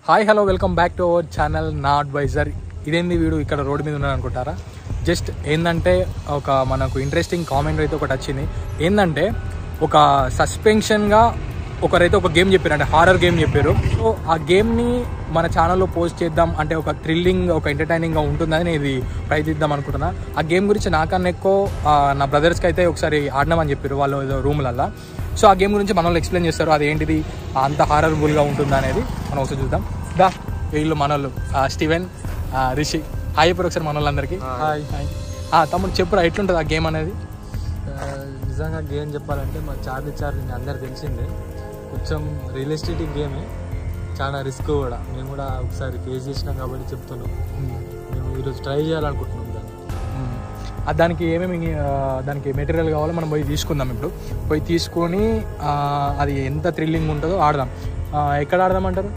Hi hello welcome back to our channel నా advisor ఇదేంది వీడు ఇక్కడ రోడ్డు మీద ఉన్నాడు అనుకుంటారా జస్ట్ ఏంటంటే ఒక మనకు ఇంట్రెస్టింగ్ కామెంట్ అయితే ఒకటి వచ్చింది ఏంటంటే ఒక సస్పెన్షన్గా ఒకరైతే ఒక గేమ్ చెప్పారు అంటే హారర్ గేమ్ చెప్పారు సో ఆ గేమ్ని మన ఛానల్లో పోస్ట్ చేద్దాం అంటే ఒక థ్రిల్లింగ్ ఒక ఎంటర్టైనింగ్గా ఉంటుందని నేను ఇది ప్రయత్నిద్దాం అనుకుంటున్నా ఆ గేమ్ గురించి నాకన్నా ఎక్కువ ఆ, నా బ్రదర్స్కి అయితే ఒకసారి ఆడినామని చెప్పారు వాళ్ళు ఏదో రూమ్లల్లో సో ఆ గేమ్ గురించి మన వాళ్ళు ఎక్స్ప్లెయిన్ చేస్తారు అది ఏంటిది అంత హారర్బుల్గా ఉంటుందా అనేది మనం ఒకసారి చూద్దాం దా వీళ్ళు మనోళ్ళు ఆ, స్టీవెన్ ఆ, రిషి హాయ్ ఇప్పుడు ఒకసారి మన వాళ్ళందరికీ హాయ్ హాయ్ ఆ, తమ్ముడు చెప్పురా ఎట్లుంటుంది ఆ గేమ్ అనేది ఆ, నిజంగా గేమ్ చెప్పాలంటే మా చార్లీ చార్లీ అందరు తెలిసిందే కొంచెం రియలిస్టిక్ గేమే చాలా రిస్క్ కూడా మేము కూడా ఒకసారి ఫేస్ చేసినాం కాబట్టి చెప్తున్నాం మేము ఈరోజు ట్రై చేయాలనుకుంటున్నాం దాన్ని మ్మ్. ఆ, దానికి ఏమేమి ఆ, దానికి మెటీరియల్ కావాలో మనం పోయి తీసుకుందాం ఇప్పుడు పోయి తీసుకొని ఆ, అది ఎంత థ్రిల్లింగ్ ఉంటుందో ఆడదాం ఆ, ఎక్కడ ఆడదాం అంటారు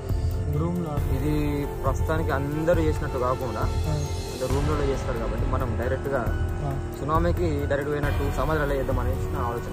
రూమ్లో ఇది ప్రస్తుతానికి అందరూ చేసినట్టు కాకుండా అంటే రూమ్లలో చేస్తారు కాబట్టి మనం డైరెక్ట్గా సునామీకి డైరెక్ట్ పోయినట్టు సమాధానాలు చేద్దాం అనేసి నా ఆలోచన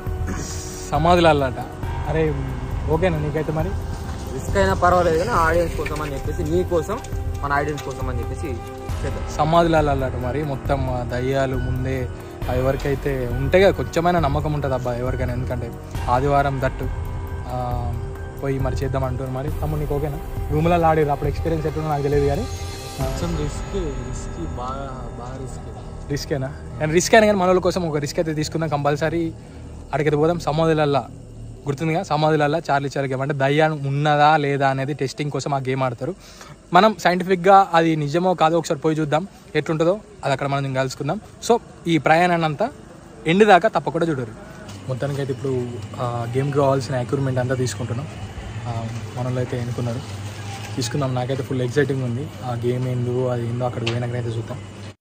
సమాధులల్లట అరే ఓకేనా నీకైతే మరి రిస్క్ అయినా పర్వాలేదు కానీ ఆడియన్స్ కోసం అని చెప్పేసి నీ కోసం మన ఆడియన్స్ కోసం అని చెప్పేసి చేద్దాం సమాధులల్లట మరి మొత్తం ఆ దయ్యాలు ముందే ఆ ఎవరికైతే ఉంటాయి కదా కొంచెమైనా నమ్మకం ఉంటుంది అబ్బా ఎవరికైనా ఎందుకంటే ఆదివారం దట్టు ఆ, పోయి మరి చేద్దాం అంటున్నారు మరి తమ్ముడు నీకు ఓకేనా రూమ్లలో ఆడేది అప్పుడు ఎక్స్పీరియన్స్ ఎట్లుందో నాకు తెలియదు కానీ కొంచెం రిస్క్ రిస్క్ బాగా బాగా రిస్క్ రిస్కేనా కానీ రిస్క్ అయినా కానీ మన వాళ్ళ కోసం ఒక రిస్క్ అయితే తీసుకుందాం కంపల్సరీ అడిగితే పోదాం సమాధులల్లా గుర్తుందిగా సమాధులల్లా చార్లీ చార్లీ గేమ్ అంటే దయ్యం ఉన్నదా లేదా అనేది టెస్టింగ్ కోసం ఆ గేమ్ ఆడతారు మనం సైంటిఫిక్గా అది నిజమో కాదో ఒకసారి పోయి చూద్దాం ఎట్లుంటుందో అది అక్కడ మనం కలుసుకుందాం సో ఈ ప్రయాణాన్ని అంతా ఎండ్ దాకా తప్పకుండా చూడరు మొత్తానికి అయితే ఇప్పుడు ఆ గేమ్కి కావాల్సిన ఎక్విప్మెంట్ అంతా తీసుకుంటున్నాం ఆ, మనలో అయితే ఎన్నుకున్నారు తీసుకుందాం నాకైతే ఫుల్ ఎక్సైటింగ్ ఉంది ఆ గేమ్ ఏందో అది ఏందో అక్కడ పోయినాకనైతే చూద్దాం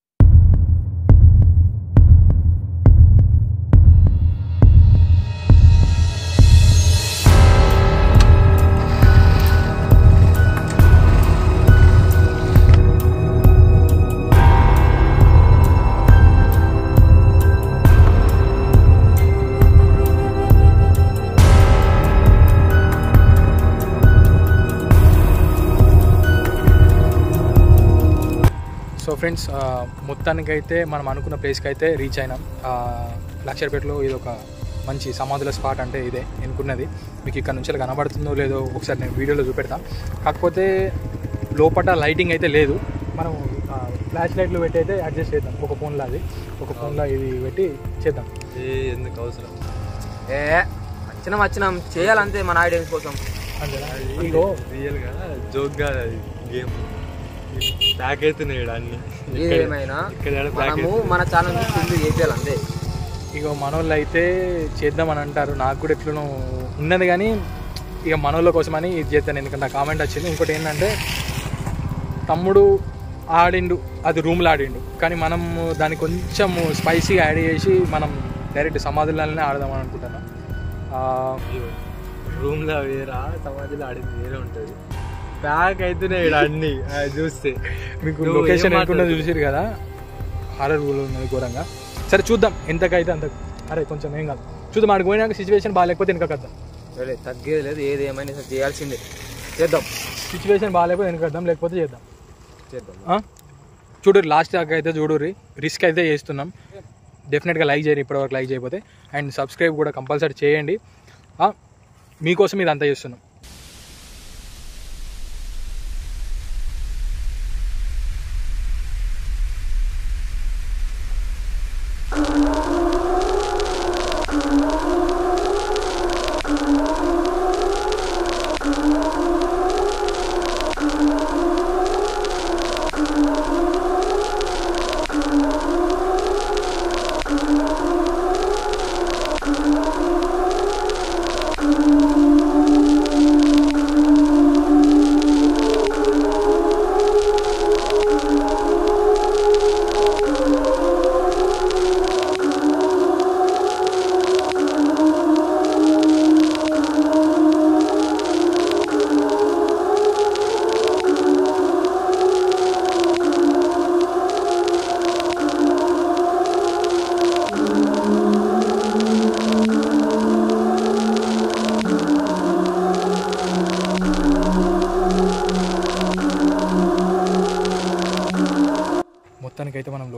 సో ఫ్రెండ్స్ ఆ, మొత్తానికైతే మనం అనుకున్న ప్లేస్కి అయితే రీచ్ అయినాం ఆ, లక్షరపేటలో ఇది ఒక మంచి సమాధుల స్పాట్ అంటే ఇదే ఎన్నుకున్నది మీకు ఇక్కడ నుంచి కనబడుతుందో లేదో ఒకసారి నేను వీడియోలో చూపెడతా కాకపోతే లోపల లైటింగ్ అయితే లేదు మనం ఫ్లాష్ లైట్లు పెట్టి అయితే అడ్జస్ట్ చేద్దాం ఒక ఫోన్లో అది ఒక ఫోన్లో ఇది పెట్టి చేద్దాం ఏ ఎందుకు అవసరం ఏ వచ్చినాం వచ్చినాం చేయాలంతే మన ఆడియన్స్ కోసం అంతేనా ఇగో రియల్గా జోక్గా అది గేమ్ ప్యాక్ అవుతున్నాయి అన్ని ఏదేమైనా ఇక్కడ ఏడ ప్యాక్ మనము మన ఛానల్ ఫుల్ చేయాలి అంతే ఇక మనోళ్ళు అయితే చేద్దామని అంటారు నాకు కూడా ఎట్లనో ఉన్నది కానీ ఇక మనోళ్ళ కోసమని ఇది చేస్తాను ఎందుకంటే ఆ కామెంట్ వచ్చింది ఇంకోటి ఏంటంటే తమ్ముడు ఆడిండు అది రూమ్లో ఆడిండు కానీ మనం దాన్ని కొంచెం స్పైసీ యాడ్ చేసి మనం డైరెక్ట్ సమాధులనే ఆడదామని అనుకుంటున్నాం ఆ, రూమ్ లో వేరా సమాధిలో ఆడింది వేరే ఉంటది ప్యాక్ అవుతున్నాయి ఈడ అన్ని అది చూస్తే మీకు నువ్వు లొకేషన్ ఏం ఎక్కడున్నదో మాట్లాడుతున్నావు? చూసారు కదా హారర్ ఉన్నది ఘోరంగా సరే చూద్దాం ఎంతకైతే అంత అరే కొంచెం ఏం కాదు చూద్దాం ఆడికి పోయినాక సిచ్యువేషన్ బాగాలేకపోతే వెనకద్దాం సరే తగ్గేది లేదు ఏది ఏమైనా సరే చేయాల్సిందే చేద్దాం సిచ్యువేషన్ బాగాలేకపోతే వెనకద్దాం లేకపోతే చేద్దాం చేద్దాం ఆ? చూడుర్రి లాస్ట్ దాకా అయితే చూడుర్రి రిస్క్ అయితే చేస్తున్నాం డెఫినెట్గా లైక్ చేయరు ఇప్పటివరకు లైక్ చేయకపోతే అండ్ సబ్స్క్రైబ్ కూడా కంపల్సరీ చేయండి ఆ? మీకోసం ఇది అంతా చేస్తున్నాం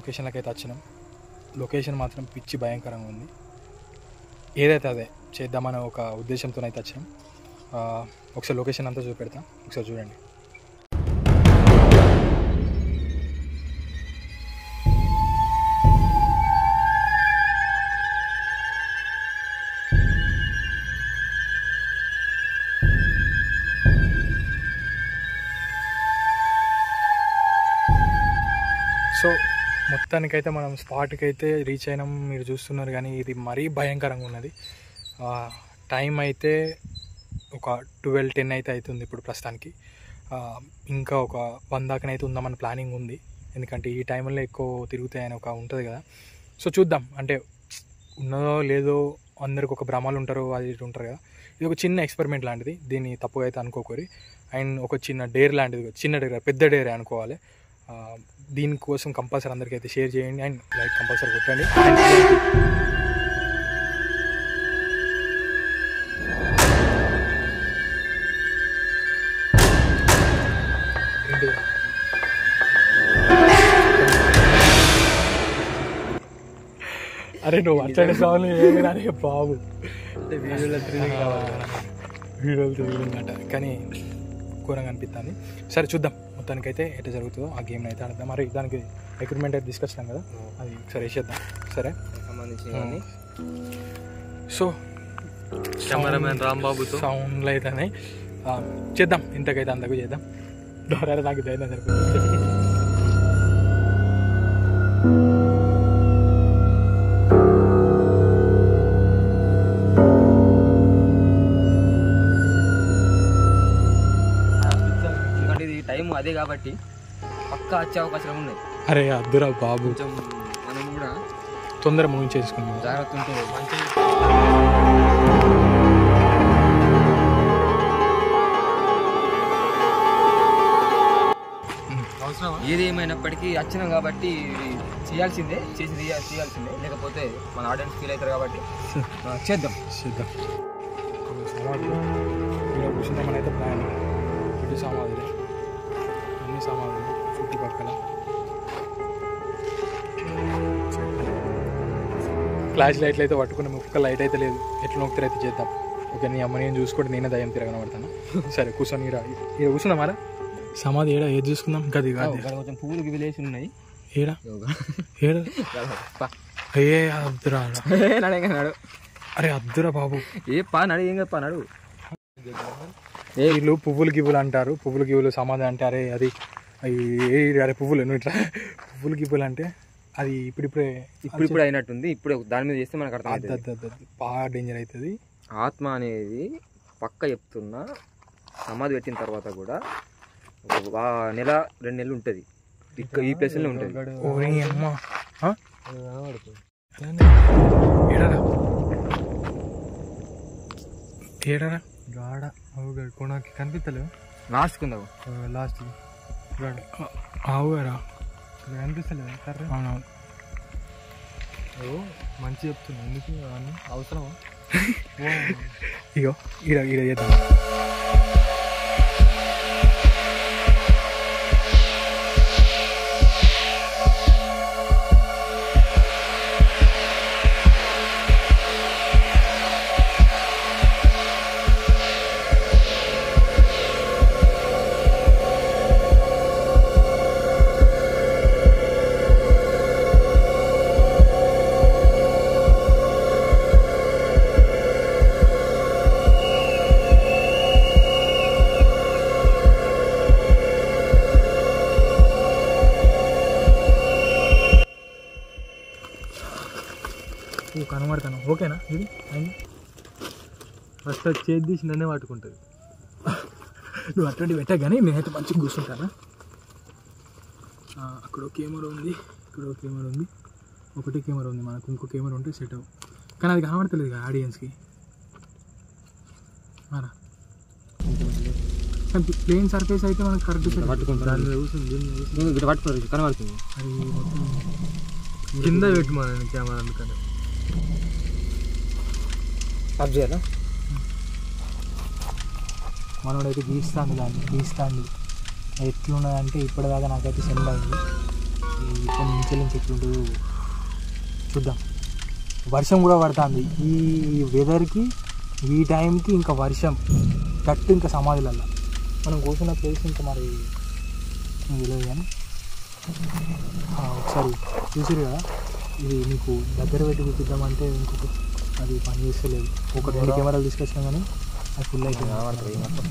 లొకేషన్లకి అయితే వచ్చినాం లొకేషన్ మాత్రం పిచ్చి భయంకరంగా ఉంది ఏదైతే అదే చేద్దామనే ఒక ఉద్దేశంతో అయితే వచ్చాం ఆ, ఒకసారి లొకేషన్ అంతా చూపెడతా ఒకసారి చూడండి సో మొత్తానికైతే మనం స్పాట్కి అయితే రీచ్ అయినాం మీరు చూస్తున్నారు కానీ ఇది మరీ భయంకరంగా ఉన్నది ఆ, టైం అయితే ఒక ట్వెల్వ్ టెన్ అయితే అవుతుంది ఇప్పుడు ప్రస్తుతానికి ఆ, ఇంకా ఒక వన్ దాకనైతే ఉందామని ప్లానింగ్ ఉంది ఎందుకంటే ఈ టైంలో ఎక్కువ తిరుగుతాయని ఒక ఉంటుంది కదా సో చూద్దాం అంటే ఉన్నదో లేదో అందరికి ఒక భ్రమాలు ఉంటారు అది ఇది ఉంటారు కదా ఇది ఒక చిన్న ఎక్స్పెరిమెంట్ లాంటిది దీన్ని తప్పుగా అయితే అనుకోకూరి అండ్ ఒక చిన్న డేర్ లాంటిది చిన్న డేర్ కాదు, పెద్ద డేరే అనుకోవాలి ఆ, దీనికోసం కంపల్సరీ అందరికీ అయితే షేర్ చేయండి అండ్ లైక్ కంపల్సరీ కొట్టండి ఏంటి? అరే నువ్వు అచ్చడి సౌండ్ ఏమి రాని బాబు అంటే వీడియోలో థ్రిల్లింగ్ కావాలి వీడియోలు థ్రిల్లింగ్ అంట కానీ ఘోరంగా అనిపిస్తుంది సరే చూద్దాం మొత్తానికైతే ఎట్లా జరుగుతుందో ఆ గేమ్ అయితే ఆడదాం మరి దానికి ఎక్విప్మెంట్ అయితే తీసుకొచ్చినాం కదా అది ఒకసారి వేసేద్దాం సరే సంబంధించిన సో కెమెరామెన్ రాంబాబుతో సౌండ్లు అయితే చేద్దాం ఇంతకైతే అంతకు చేద్దాం ద్వారా నాకు ధైర్యం సరిపోతుంది ఎందుకంటే ఇది టైం అదే కాబట్టి పక్కా వచ్చే అవకాశాలు ఉన్నాయి అరే అద్దురా బాబు కొంచెం మనం కూడా తొందర ముగించేసుకున్నాం జాగ్రత్త ఉంటే మంచి అవసరమా ఏది ఏమైనప్పటికీ వచ్చినాం కాబట్టి ఇది చేయాల్సిందే చేసి తీయ- చేయాల్సిందే లేకపోతే మన ఆడియన్స్ ఫీల్ అవుతారు కాబట్టి ఆ, చేద్దాం చేద్దాం సమాధి ఇక్కడ కూర్చుందామని అయితే ప్లాన్ ఇటు సమాధులే అన్ని సమాధులు చుట్టుపక్కల ఫ్లాష్ లైట్లు అయితే పట్టుకుని ఒక్క లైట్ అయితే లేదు ఎట్లా నొక్కుతారు అయితే చేద్దాం ఓకే నీ అమ్మ నేను చూసుకుంటే నేనే దయ్యం తిరగనబడతాను సరే కూర్చొని ఈడ ఈడ కూర్చున్నామారా సమాధి ఏడా ఏది చూసుకుందాం గది కాదు ఇక్కడ కొంచెం పువ్వులు విలేసి ఉన్నాయి ఏడా ఏడా ఏ అద్దురా నడు అరే అద్దురా బాబు ఏ పా నడు ఏం పా నడు ఏ వీళ్ళు పువ్వులు గివ్వులు అంటారు పువ్వులు గివ్వులు సమాధి అంటే అరే అది అవి ఏ అరే పువ్వులు నువ్వు ఇట్లా పువ్వులు గివ్వులు అంటే అది ఇప్పుడిప్పుడే ఇప్పుడు ఇప్పుడు అయినట్టుంది ఇప్పుడు దాని మీద చేస్తే మనకు అర్థం అద్ద అద్ద అద్ద అద్ద. బాగా డేంజర్ అవుతుంది ఆత్మ అనేది పక్క చెప్తున్నా సమాధి పెట్టిన తర్వాత కూడా ఒక వా- నెల రెండు నెలలు ఉంటుంది ఇక్కడ ఈ ప్లేస్లో ఉంటుంది ఓ నీ అమ్మ ఆ? కనబడుతుంది ఏడరా ఏడరా గాడ అవుగా కొనకి కనిపిస్తలేవు లాస్ట్ కుందావు లాస్ట్ గాడ ఆవుగారా ఇక్కడ కనిపిస్తలేవు కర్ర అవునవును ఓ మంచి చెప్తున్నా ఎందుకు అవన్నీ అవసరమా ఇగో ఈడ ఈడ చేద్దాం నువ్వు కనబడతాను ఓకేనా ఇది అయింది ఫస్ట్ అది చేతి తీసి నన్నే పట్టుకుంటుంది నువ్వు అటువంటి పెట్టా కానీ నేనైతే మంచిగా కూర్చుంటానా ఆ, అక్కడ ఒక కెమెరా ఉంది ఇక్కడ ఒక కెమెరా ఉంది ఒకటి కెమెరా ఉంది మనకు ఇంకో కెమెరా ఉంటే సెట్ అవ్వు కానీ అది కనబడతలేదు కదా ఆడియన్స్కి మరా ప్లేన్ సర్ఫేస్ అయితే మనకు కరెక్ట్ పట్టుకుంటాను దాని మీద కూర్చుంది దీని మీద కూర్చుంది. ఇక్కడ పట్టుకోరు కనబడుతుంది అది మొత్తం కింద పెట్టుమని కెమెరా అందుకని ఆఫ్ చేయాలా మనోడైతే గీస్తాను దాన్ని గీస్తాండి ఎట్లున్నదంటే ఇప్పటిదాకా నాకైతే సెండ్ అయింది ఇక్కడ నుంచి నుంచి ఎట్లుంటుందో చూద్దాం వర్షం కూడా పడుతుంది ఈ వెదర్కి ఈ టైంకి ఇంకా వర్షం గట్టు ఇంకా సమాధులల్లో మనం కూర్చున్న ప్లేస్ ఇంకా మరి నాకు తెలియదు కానీ ఆ, ఒకసారి చూసిరు కదా ఇది మీకు దగ్గర పెట్టి చూపిద్దామంటే ఇంకొక అది పని చేస్తలేదు ఒక రెండు కెమెరాలు తీసుకొచ్చినా కానీ అది ఫుల్ అయిపోయింది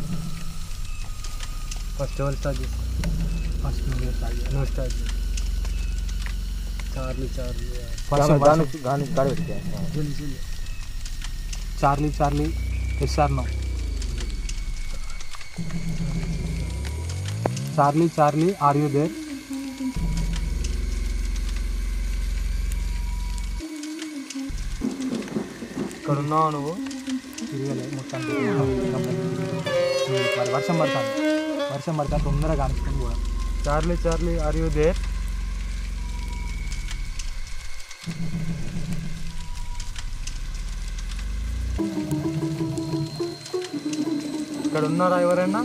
ఫస్ట్ ఎవరు స్టార్ట్ చేస్తాం ఫస్ట్ నుండి స్టార్ట్ చేయాలి. నువ్వు స్టార్ట్ చేయి చార్లీ చార్లీ వర్షం దాని వర్షం. దాని గాడి పెట్టుకో. జల్ది జల్ది Charlie Charlie yes or no Charlie Charlie are you there ఇక్కడ ఉన్నావు నువ్వు తిరగలే మొత్తం మరి వర్షం పడుతుంది వర్షం పడుతుంది తొందరగా కానిస్తుంది కూడా Charlie Charlie are you there ఇక్కడ ఉన్నారా ఎవరైనా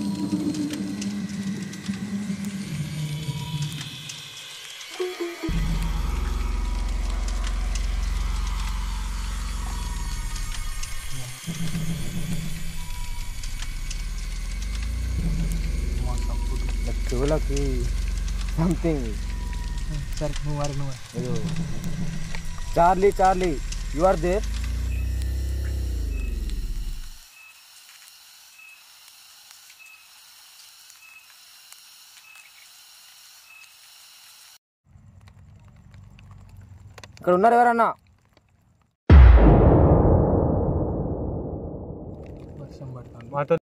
చెవులకి సంథింగ్ సరే నువ్వు వారి నువ్వు ఇది Charlie Charlie you are there ఇక్కడ ఉన్నారు ఎవరన్నా వర్షం పడుతుంది మాతో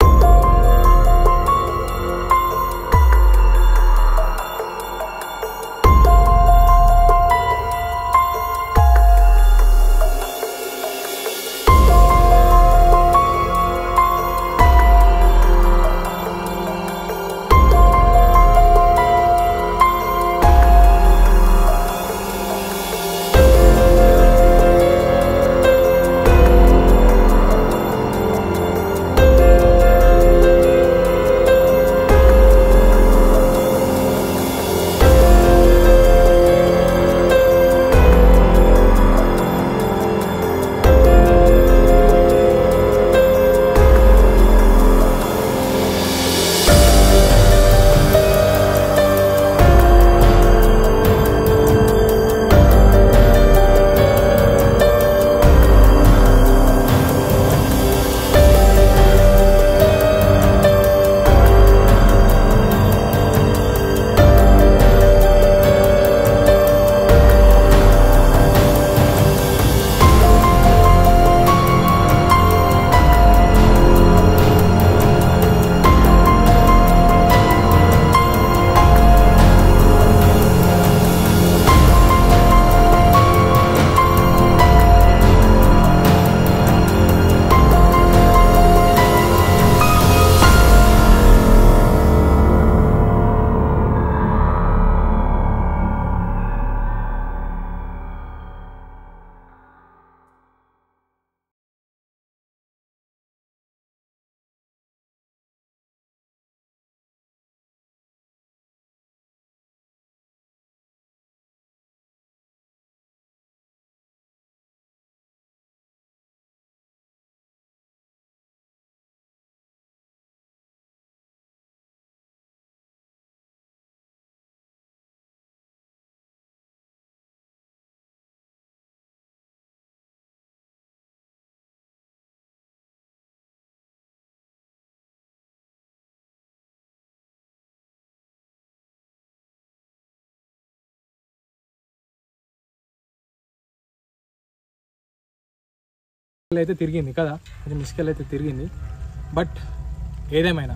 అయితే తిరిగింది కదా అది మిస్కెల్ అయితే తిరిగింది బట్ ఏదేమైనా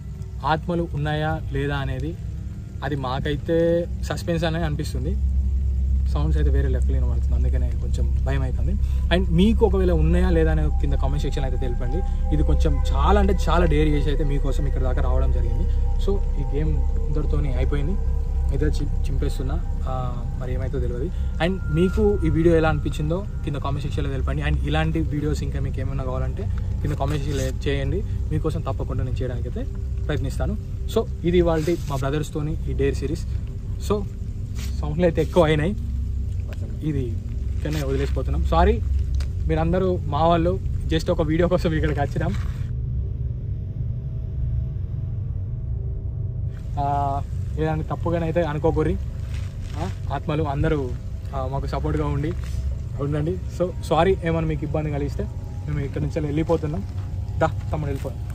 ఆత్మలు ఉన్నాయా లేదా అనేది అది మాకైతే సస్పెన్స్ అనేది అనిపిస్తుంది సౌండ్స్ అయితే వేరే లెక్కలు వినబడుతుంది అందుకనే కొంచెం భయం అవుతుంది అండ్ మీకు ఒకవేళ ఉన్నాయా లేదా అనేది కింద కామెంట్ సెక్షన్ అయితే తెలిపండి ఇది కొంచెం చాలా అంటే చాలా డేర్ చేసి అయితే మీకోసం ఇక్కడ దాకా రావడం జరిగింది సో ఈ గేమ్ ఇద్దరితోని అయిపోయింది ఇద్దరు చి చింపేస్తున్నా ఆ, మరి ఏమైతే తెలియదు అండ్ మీకు ఈ వీడియో ఎలా అనిపించిందో కింద కామెంట్ సెక్షన్లో తెలపండి అండ్ ఇలాంటి వీడియోస్ ఇంకా మీకు ఏమైనా కావాలంటే కింద కామెంట్ సెక్షన్లో చేయండి మీకోసం తప్పకుండా నేను చేయడానికి అయితే ప్రయత్నిస్తాను సో ఇది వాళ్ళ మా బ్రదర్స్తోని ఈ డేర్ సిరీస్ సో సౌండ్లు అయితే ఎక్కువ అయినాయి ఇది ఇక్కడనే వదిలేసిపోతున్నాం సారీ మీరందరూ మా వాళ్ళు జస్ట్ ఒక వీడియో కోసం ఇక్కడికి వచ్చినాం ఆ, ఏదైనా తప్పుగానైతే అనుకోకూరి ఆ, ఆత్మలు అందరూ ఆ, మాకు సపోర్ట్గా ఉండి ఉండండి సో సారీ ఏమైనా మీకు ఇబ్బంది కలిగిస్తే మేము ఇక్కడ నుంచి వెళ్ళిపోతున్నాం దా తమ్ముడు వెళ్ళిపోయాం